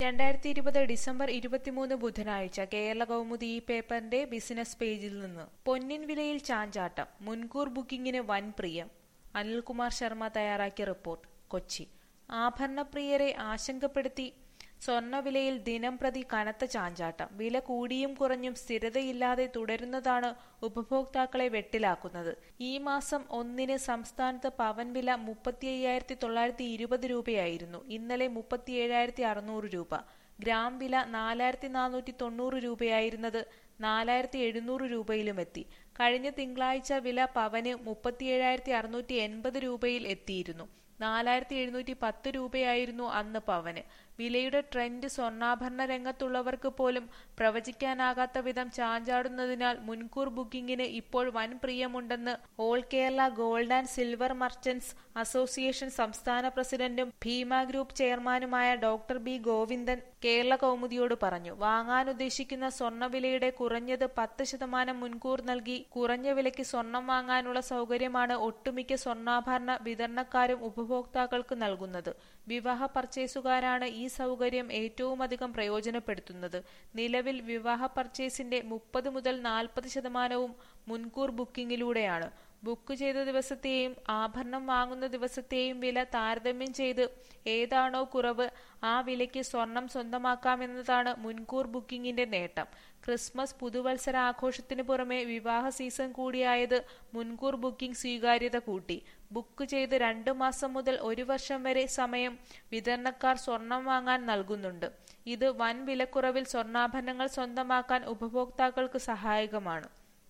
രണ്ടായിരത്തി ഇരുപത് ഡിസംബർ ഇരുപത്തിമൂന്ന് ബുധനാഴ്ച കേരള കൗമുദി ഈ പേപ്പറിന്റെ ബിസിനസ് പേജിൽ നിന്ന് പൊന്നിൻ വിലയിൽ ചാഞ്ചാട്ടം മുൻകൂർ ബുക്കിംഗിന് വൻ പ്രിയം അനിൽകുമാർ ശർമ്മ തയ്യാറാക്കിയ റിപ്പോർട്ട് കൊച്ചി ആഭരണപ്രിയരെ ആശങ്കപ്പെടുത്തി സ്വർണ്ണവിലയിൽ ദിനം പ്രതി കനത്ത ചാഞ്ചാട്ടം വില കൂടിയും കുറഞ്ഞും സ്ഥിരതയില്ലാതെ തുടരുന്നതാണ് ഉപഭോക്താക്കളെ വെട്ടിലാക്കുന്നത് ഈ മാസം ഒന്നിന് സംസ്ഥാനത്ത് പവൻ വില മുപ്പത്തി അയ്യായിരത്തി തൊള്ളായിരത്തി ഇരുപത് രൂപയായിരുന്നു ഇന്നലെ മുപ്പത്തി ഏഴായിരത്തി അറുന്നൂറ് രൂപ ഗ്രാം വില നാലായിരത്തി നാനൂറ്റി തൊണ്ണൂറ് രൂപയായിരുന്നത് നാലായിരത്തി എഴുന്നൂറ് രൂപയിലുമെത്തി കഴിഞ്ഞ തിങ്കളാഴ്ച വില പവന് മുപ്പത്തിയേഴായിരത്തി അറുന്നൂറ്റി എൺപത് രൂപയിൽ എത്തിയിരുന്നു നാലായിരത്തി എഴുന്നൂറ്റി പത്ത് രൂപയായിരുന്നു അന്ന് പവന് വിലയുടെ ട്രെൻഡ് സ്വർണ്ണാഭരണ രംഗത്തുള്ളവർക്ക് പോലും പ്രവചിക്കാനാകാത്ത വിധം ചാഞ്ചാടുന്നതിനാൽ മുൻകൂർ ബുക്കിംഗിന് ഇപ്പോൾ വൻ പ്രിയമുണ്ടെന്ന് All Kerala Gold and Silver Merchants Association സംസ്ഥാന പ്രസിഡന്റും ഭീമ ഗ്രൂപ്പ് ചെയർമാനുമായ ഡോക്ടർ ബി ഗോവിന്ദൻ കേരള കൗമുദിയോട് പറഞ്ഞു വാങ്ങാനുദ്ദേശിക്കുന്ന സ്വർണ്ണവിലയുടെ കുറഞ്ഞത് പത്ത് ശതമാനം മുൻകൂർ നൽകി കുറഞ്ഞ വിലയ്ക്ക് സ്വർണം വാങ്ങാനുള്ള സൗകര്യമാണ് ഒട്ടുമിക്ക സ്വർണ്ണാഭരണ വിതരണക്കാരും ഉപഭോക്താക്കൾക്ക് നൽകുന്നത് വിവാഹ പർച്ചേസുകാരാണ് ഈ സൗകര്യം ഏറ്റവുമധികം പ്രയോജനപ്പെടുത്തുന്നത് നിലവിൽ വിവാഹ പർച്ചേസിന്റെ മുപ്പത് മുതൽ നാൽപ്പത് ശതമാനവും മുൻകൂർ ബുക്കിംഗിലൂടെയാണ് ബുക്ക് ചെയ്ത ദിവസത്തെയും ആഭരണം വാങ്ങുന്ന ദിവസത്തെയും വില താരതമ്യം ചെയ്ത് ഏതാണോ കുറവ് ആ വിലയ്ക്ക് സ്വർണം സ്വന്തമാക്കാമെന്നതാണ് മുൻകൂർ ബുക്കിംഗിന്റെ നേട്ടം ക്രിസ്മസ് പുതുവത്സര ആഘോഷത്തിനു പുറമെ വിവാഹ സീസൺ കൂടിയായത് മുൻകൂർ ബുക്കിംഗ് സ്വീകാര്യത കൂട്ടി ബുക്ക് ചെയ്ത് രണ്ടു മാസം മുതൽ ഒരു വർഷം വരെ സമയം വിതരണക്കാർ സ്വർണം വാങ്ങാൻ നൽകുന്നുണ്ട് ഇത് വൻ വിലക്കുറവിൽ സ്വർണ്ണാഭരണങ്ങൾ സ്വന്തമാക്കാൻ ഉപഭോക്താക്കൾക്ക് സഹായകമാണ്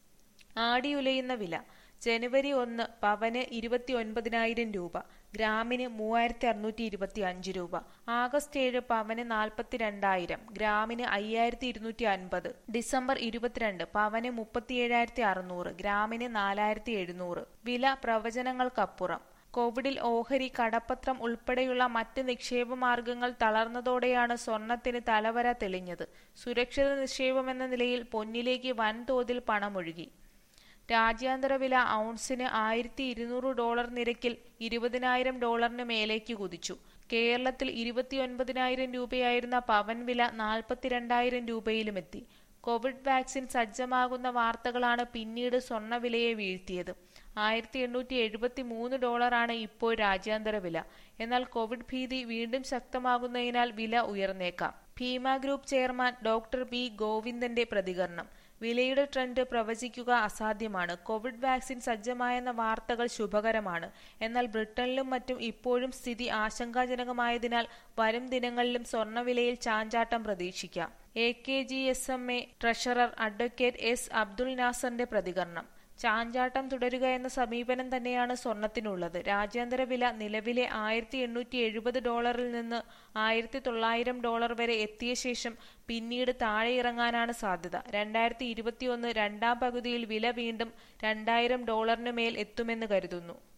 ആടിയുലയുന്ന വില ജനുവരി ഒന്ന് പവന് ഇരുപത്തി ഒൻപതിനായിരം രൂപ ഗ്രാമിന് മൂവായിരത്തി അറുന്നൂറ്റി ഇരുപത്തി അഞ്ച് രൂപ ആഗസ്റ്റ് ഏഴ് പവന് നാൽപ്പത്തിരണ്ടായിരം ഗ്രാമിന് അയ്യായിരത്തി ഇരുന്നൂറ്റി അൻപത് ഡിസംബർ ഇരുപത്തിരണ്ട് പവന് മുപ്പത്തിയേഴായിരത്തി അറുന്നൂറ് ഗ്രാമിന് നാലായിരത്തി എഴുന്നൂറ് വില പ്രവചനങ്ങൾക്കപ്പുറം കോവിഡിൽ ഓഹരി കടപ്പത്രം ഉൾപ്പെടെയുള്ള മറ്റ് നിക്ഷേപ മാർഗങ്ങൾ തളർന്നതോടെയാണ് സ്വർണത്തിന് തലവര തെളിഞ്ഞത് സുരക്ഷിത നിക്ഷേപമെന്ന നിലയിൽ പൊന്നിലേക്ക് വൻതോതിൽ പണമൊഴുകി രാജ്യാന്തര വില ഔൺസിന് ആയിരത്തി ഇരുന്നൂറ് ഡോളർ നിരക്കിൽ ഇരുപതിനായിരം ഡോളറിന് മേലേക്ക് കുതിച്ചു കേരളത്തിൽ ഇരുപത്തിയൊൻപതിനായിരം രൂപയായിരുന്ന പവൻ വില നാൽപ്പത്തിരണ്ടായിരം രൂപയിലുമെത്തി കോവിഡ് വാക്സിൻ സജ്ജമാകുന്ന വാർത്തകളാണ് പിന്നീട് സ്വർണ്ണവിലയെ വീഴ്ത്തിയത് ആയിരത്തി എണ്ണൂറ്റി എഴുപത്തി മൂന്ന് ഡോളറാണ് ഇപ്പോൾ രാജ്യാന്തര വില എന്നാൽ കോവിഡ് ഭീതി വീണ്ടും ശക്തമാകുന്നതിനാൽ വില ഉയർന്നേക്കാം Bhima Group chairman doctor B ഗോവിന്ദന്റെ പ്രതികരണം വിലയുടെ ട്രെൻഡ് പ്രവചിക്കുക അസാധ്യമാണ് കോവിഡ് വാക്സിൻ സജ്ജമായെന്ന വാർത്തകൾ ശുഭകരമാണ് എന്നാൽ ബ്രിട്ടനിലും മറ്റും ഇപ്പോഴും സ്ഥിതി ആശങ്കാജനകമായതിനാൽ വരും ദിനങ്ങളിലും സ്വർണ്ണവിലയിൽ ചാഞ്ചാട്ടം പ്രതീക്ഷിക്കാം A K G S M A treasurer advocate S Abdul നാസറിന്റെ പ്രതികരണം ചാഞ്ചാട്ടം തുടരുക എന്ന സമീപനം തന്നെയാണ് സ്വർണത്തിനുള്ളത് രാജ്യാന്തര വില നിലവിലെ ആയിരത്തി എണ്ണൂറ്റി എഴുപത് ഡോളറിൽ നിന്ന് ആയിരത്തി തൊള്ളായിരം ഡോളർ വരെ എത്തിയ ശേഷം പിന്നീട് താഴെ ഇറങ്ങാനാണ് സാധ്യത രണ്ടായിരത്തി ഇരുപത്തിയൊന്ന് രണ്ടാം പകുതിയിൽ വില വീണ്ടും രണ്ടായിരം ഡോളറിന് മേൽ എത്തുമെന്ന് കരുതുന്നു